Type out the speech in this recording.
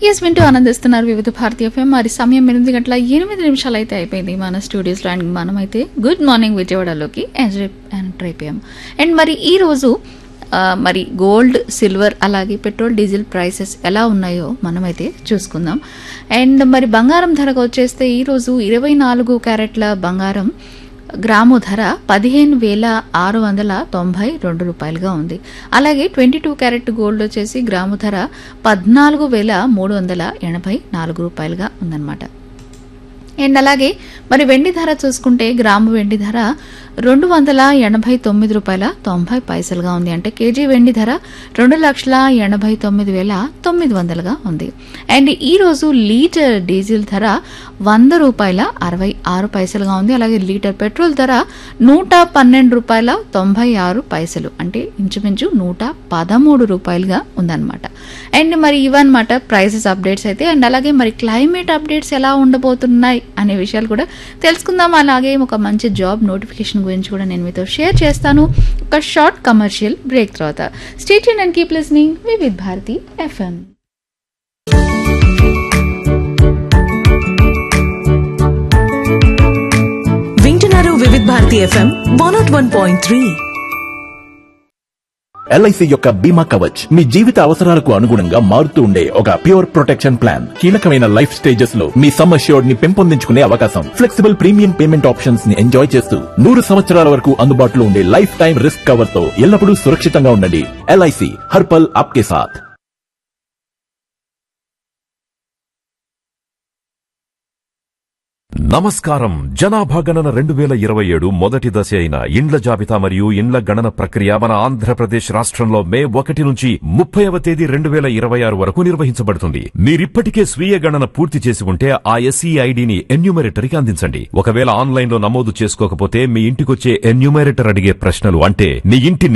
yes వింటూ ఆనందిస్తున్నారు వివిధ భారతీయ ఎఫ్ఎం మరి సమయం ఎనిమిది గంటల ఎనిమిది నిమిషాలు అయితే అయిపోయింది మన స్టూడియోస్లో అండ్ మనమైతే గుడ్ మార్నింగ్ విజయవాడలోకి ఎంటర్ అయిపోయాం అండ్ మరి ఈ రోజు ఆ, మరి గోల్డ్ సిల్వర్ అలాగే పెట్రోల్ డీజిల్ ప్రైసెస్ ఎలా ఉన్నాయో మనమైతే చూసుకుందాం అండ్ మరి బంగారం ధరకు వచ్చేస్తే ఈరోజు ఇరవై నాలుగు క్యారెట్ల బంగారం గ్రాము ధర పదిహేను వేల ఆరు వందల తొంభై రెండు రూపాయలుగా ఉంది అలాగే ట్వంటీ టూ క్యారెట్ గోల్డ్ వచ్చేసి గ్రాము ధర పద్నాలుగు వేల మూడు వందల ఎనభై నాలుగు రూపాయలుగా ఉందన్నమాట అండ్ అలాగే మరి వెండి ధర చూసుకుంటే గ్రాము వెండి ధర రెండు వందల ఎనభై తొమ్మిది రూపాయల తొంభై పైసలుగా ఉంది అంటే కేజీ వెండి ధర రెండు లక్షల ఎనభై తొమ్మిది వేల తొమ్మిది వందలుగా ఉంది అండ్ ఈ రోజు లీటర్ డీజిల్ ధర వంద రూపాయల అరవై ఆరు పైసలుగా ఉంది అలాగే లీటర్ పెట్రోల్ ధర నూట పన్నెండు రూపాయల తొంభై ఆరు పైసలు అంటే ఇంచుమించు నూట పదమూడు రూపాయలుగా ఉందన్నమాట అండ్ మరి ఇవన్నమాట ప్రైసెస్ అప్డేట్స్ అయితే అండ్ అలాగే మరి క్లైమేట్ అప్డేట్స్ ఎలా ఉండబోతున్నాయి అనే విషయాలు కూడా తెలుసుకుందాం అలాగే ఒక మంచి జాబ్ నోటిఫికేషన్ గురించి కూడా నేను మీతో షేర్ చేస్తాను ఒక షార్ట్ కమర్షియల్ బ్రేక్ తర్వాత state and keep listening with Bharati FM వింటున్నారు Vividh Bharati FM one nought one point three LIC యొక్క బీమా కవచ్ మీ జీవిత అవసరాలకు అనుగుణంగా మారుతూ ఉండే ఒక ప్యూర్ ప్రొటెక్షన్ ప్లాన్ కీలకమైన లైఫ్ స్టేజెస్ లో మీ సమ్ అష్యూర్డ్ ని పెంపొందించుకునే అవకాశం ఫ్లెక్సిబుల్ ప్రీమియం పేమెంట్ ఆప్షన్స్ ని ఎంజాయ్ చేస్తూ నూరు సంవత్సరాల వరకు అందుబాటులో ఉండే లైఫ్ టైం రిస్క్ కవర్ తో ఎల్లప్పుడూ సురక్షితంగా ఉండండి ఎల్ఐసి హర్పల్ ఆప్కే సాథ్ నమస్కారం జనాభా గణన రెండు వేల ఇరవై ఏడు మొదటి దశ అయిన ఇండ్ల జాబితా మరియు ఇండ్ల గణన ప్రక్రియ మన ఆంధ్రప్రదేశ్ రాష్ట్రంలో మే ఒకటి నుంచి ముప్పైవ తేదీ రెండు వేల ఇరవై ఆరు వరకు నిర్వహించబడుతుంది మీరిప్పటికే స్వీయ గణన పూర్తి చేసి ఉంటే ఆ ఎస్ఈ ఐడిని ఎన్యూమరేటర్కి అందించండి ఒకవేళ ఆన్లైన్ లో నమోదు చేసుకోకపోతే మీ ఇంటికొచ్చే ఎన్యూమరేటర్ అడిగే ప్రశ్నలు అంటే మీ ఇంటి